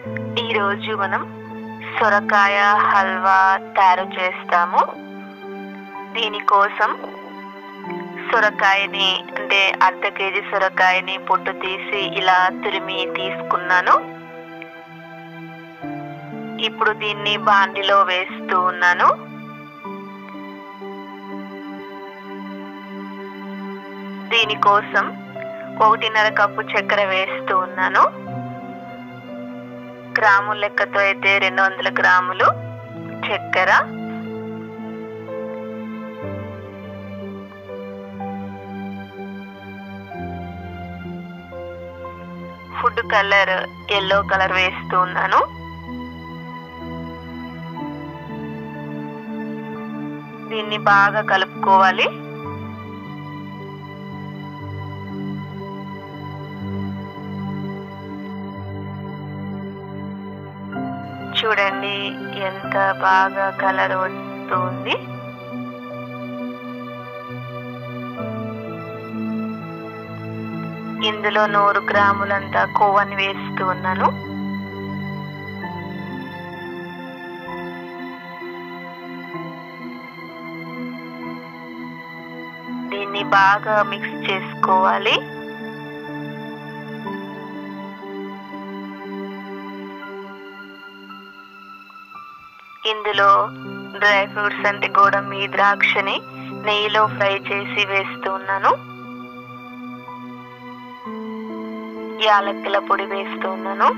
ఈరోజు మనం సొరకాయ హల్వా తయారు చేస్తాము దీనికోసం సొరకాయని అంటే అర్ధ కేజీ సొరకాయని పొట్టు తీసి ఇలా తురిమి తీసుకున్నాను ఇప్పుడు దీన్ని బాండిలో వేస్తూ ఉన్నాను దీనికోసం ఒకటిన్నర కప్పు చక్కెర వేస్తూ ఉన్నాను గ్రాముల లెక్కతో అయితే రెండు వందల గ్రాములు చక్కెర ఫుడ్ కలర్ ఎల్లో కలర్ వేస్తూ ఉన్నాను దీన్ని బాగా కలుపుకోవాలి చూడండి ఎంత బాగా కలర్ వస్తుంది ఇందులో నూరు గ్రాములంతా కొవ్వని వేస్తూ ఉన్నాను దీన్ని బాగా మిక్స్ చేసుకోవాలి ఇందులో డ్రై ఫ్రూట్స్ అంటే గోడంబి ద్రాక్షని నెయ్యిలో ఫ్రై చేసి వేస్తూ ఉన్నాను యాలక్కుల పొడి వేస్తూ ఉన్నాను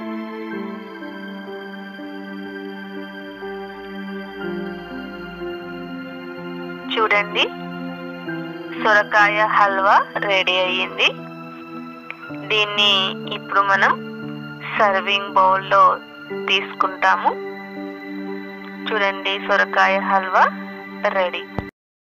చూడండి సొరకాయ హల్వా రెడీ అయ్యింది దీన్ని ఇప్పుడు మనం సర్వింగ్ బౌల్లో తీసుకుంటాము చూడండి సొరకాయ హల్వా రెడీ